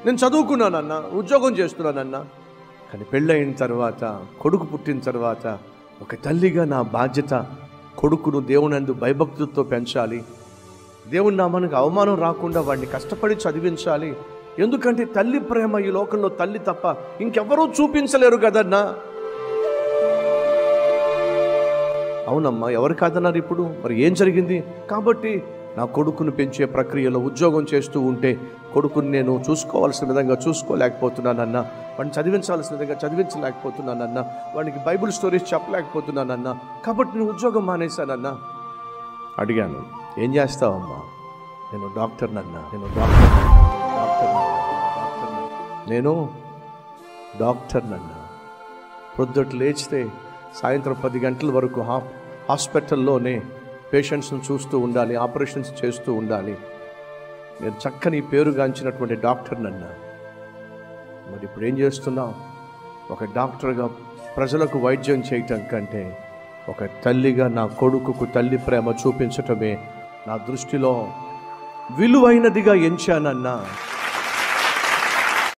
నేను చదువుకున్నానన్నా ఉద్యోగం చేస్తున్నానన్నా కానీ పెళ్ళయిన తర్వాత కొడుకు పుట్టిన తర్వాత ఒక తల్లిగా నా బాధ్యత కొడుకును దేవునందు భయభక్తులతో పెంచాలి దేవుని నామానికి అవమానం రాకుండా వాడిని కష్టపడి చదివించాలి ఎందుకంటే తల్లి ప్రేమ ఈ లోకంలో తల్లి తప్ప ఇంకెవరూ చూపించలేరు కదన్నా అవునమ్మా ఎవరు కాదన్నారు ఇప్పుడు మరి ఏం జరిగింది కాబట్టి నా కొడుకును పెంచే ప్రక్రియలో ఉద్యోగం చేస్తూ ఉంటే కొడుకుని నేను చూసుకోవాల్సిన విధంగా చూసుకోలేకపోతున్నానన్నా వాడిని చదివించాల్సిన విధంగా చదివించలేకపోతున్నానన్నా వాడికి బైబిల్ స్టోరీస్ చెప్పలేకపోతున్నానన్నా కాబట్టి నేను ఉద్యోగం మానేశానన్నా అడిగాను ఏం చేస్తావమ్మా నేను డాక్టర్నన్నా నేను డాక్టర్ డాక్టర్ నేను డాక్టర్నన్నా ప్రొద్దుట లేచితే సాయంత్రం పది గంటల వరకు హా హాస్పిటల్లోనే పేషెంట్స్ను చూస్తూ ఉండాలి ఆపరేషన్స్ చేస్తూ ఉండాలి నేను చక్కని పేరుగాంచినటువంటి డాక్టర్నన్నా మరి ఇప్పుడు ఏం చేస్తున్నావు ఒక డాక్టర్గా ప్రజలకు వైద్యం చేయటం కంటే ఒక తల్లిగా నా కొడుకుకు తల్లి ప్రేమ చూపించటమే నా దృష్టిలో విలువైనదిగా ఎంచానన్నా